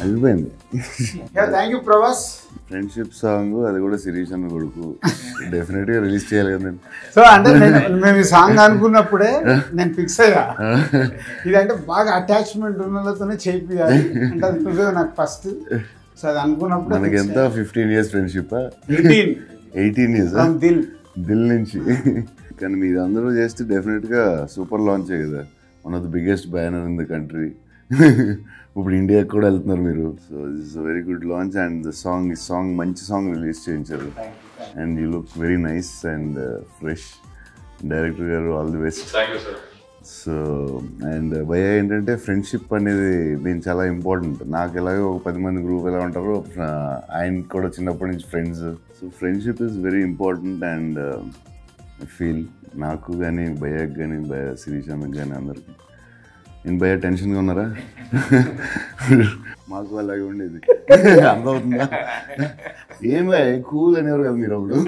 అయిపోయింది thank you Prabhas friendship song అది కూడా శిరీష్ అన్న కొడుకు డెఫినెట్ గా రిలీజ్ చేయాలి కదండి సో అంటే నేను మేము ఈ సాంగ్ అనుకున్నప్పుడే నేను ఫిక్స్ అయ్యా ఇదంటే బాగా అటాచ్మెంట్ ఉన్న వాళ్ళతోనే చేపియాలి అంటే అది నువ్వే నాకు ఫస్ట్ సో అది అనుకున్నప్పుడు మనకి ఎంత fifteen years friendship eighteen eighteen years Dil Dil నుంచి కానీ మీరు అందరూ చేస్తే డెఫినెట్ గా సూపర్ లాంచ్ కదా one of the biggest banner in the country ఇప్పుడు ఇండియాకి కూడా వెళ్తున్నారు మీరు so this very good launch and the song ఈ సాంగ్ మంచి సాంగ్ రిలీజ్ చేయించారు and you look very nice and fresh director గారు all the best thank you sir so and భయ ఏంటంటే ఫ్రెండ్షిప్ అనేది నేను చాలా ఇంపార్టెంట్ నాకు ఎలాగో ఒక పది మంది గ్రూప్ ఎలా ఉంటారో ఆ, ఆయన కూడా చిన్నప్పటి నుంచి friends so friendship is very important and feel నాకు కానీ భయకి కానీ భయ శిరీష్ అన్నకు కానీ అందరికి నేను భయ టెన్షన్గా ఉన్నారా మాకు అలాగే ఉండేది అర్థమవుతుందా ఏం భయ కూల్ అనేవారు కదా మీరు అప్పుడు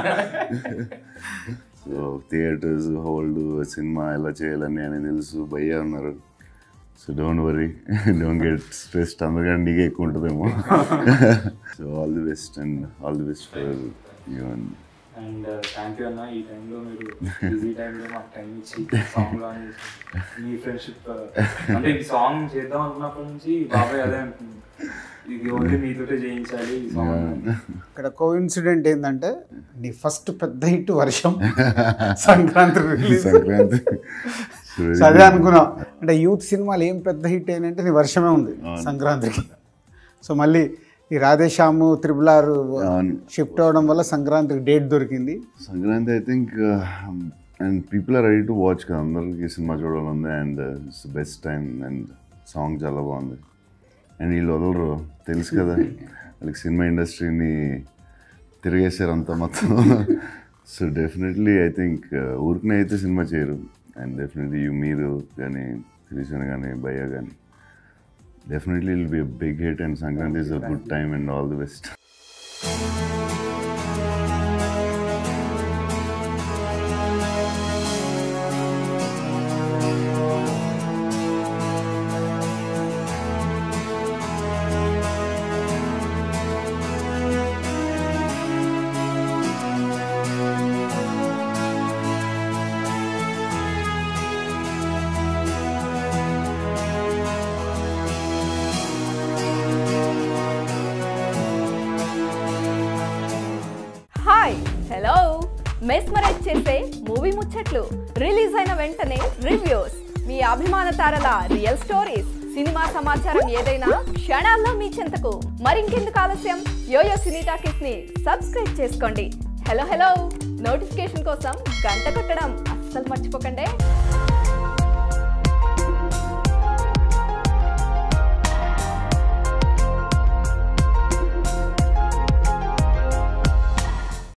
సో థియేటర్స్ హోల్డ్ సినిమా ఎలా చేయాలని అని తెలుసు భయ్య ఉన్నారు so don't worry don't get stressed అందరికంటే నీకే ఎక్కువ ఉంటుందేమో so all the best and all the best for you and and thank you అన్న ఈ టైంలో మీరు బిజీ టైంలో మాకు టైం ఇచ్చి సాంగ్ లాంచ్ చేసి మీ ఫ్రెండ్షిప్ అంటే ఈ సాంగ్ చేద్దాం అనుకున్నప్పటి నుంచి బాబాయ్ అదే అంటుంది ఇది ఓన్లీ మీతోటే చేయించాలి ఈ సాంగ్ ఇక్కడ కో ఇన్సిడెంట్ ఏంటంటే నీ ఫస్ట్ పెద్ద హిట్ వర్షం సంక్రాంతి రిలీజ్ సంక్రాంతి సో అదే అనుకున్నాం అంటే యూత్ సినిమాలు ఏం పెద్ద హిట్ అయినంటే నీ వర్షమే ఉంది సంక్రాంతికి సో మళ్ళీ ఈ రాధేశ్యాము త్రిబుల్ ఆర్ అవును. షిఫ్ట్ అవడం వల్ల సంక్రాంతికి డేట్ దొరికింది Sankranti I think and people are ready to watch కదా అందరికి సినిమా చూడాలని and it's best time and song చాలా బాగుంది అండ్ వీళ్ళు వదలరు తెలుసు కదా వాళ్ళకి సినిమా ఇండస్ట్రీని తిరిగేసారు అంతా మొత్తం సో డెఫినెట్లీ ఐ థింక్ ఊరికనే అయితే సినిమా చేయరు అండ్ డెఫినెట్లీ యూ మీరు కానీ త్రిషన్ కానీ భయ్య కానీ definitely will be big hit and Sankranti is a good time and all the best hi hello mesmerize చేసే మూవీ ముచ్చట్లు రిలీజ్ అయిన వెంటనే రివ్యూస్ మీ అభిమాన తారల రియల్ స్టోరీస్ సినిమా సమాచారం ఏదైనా క్షణాల్లో మీ చెంతకు మరింకెందుకు ఆలస్యం యోయో సినీ టాకీస్ ని సబ్స్క్రైబ్ చేసుకోండి హలో హలో నోటిఫికేషన్ కోసం గంట కొట్టడం అస్సలు మర్చిపోకండి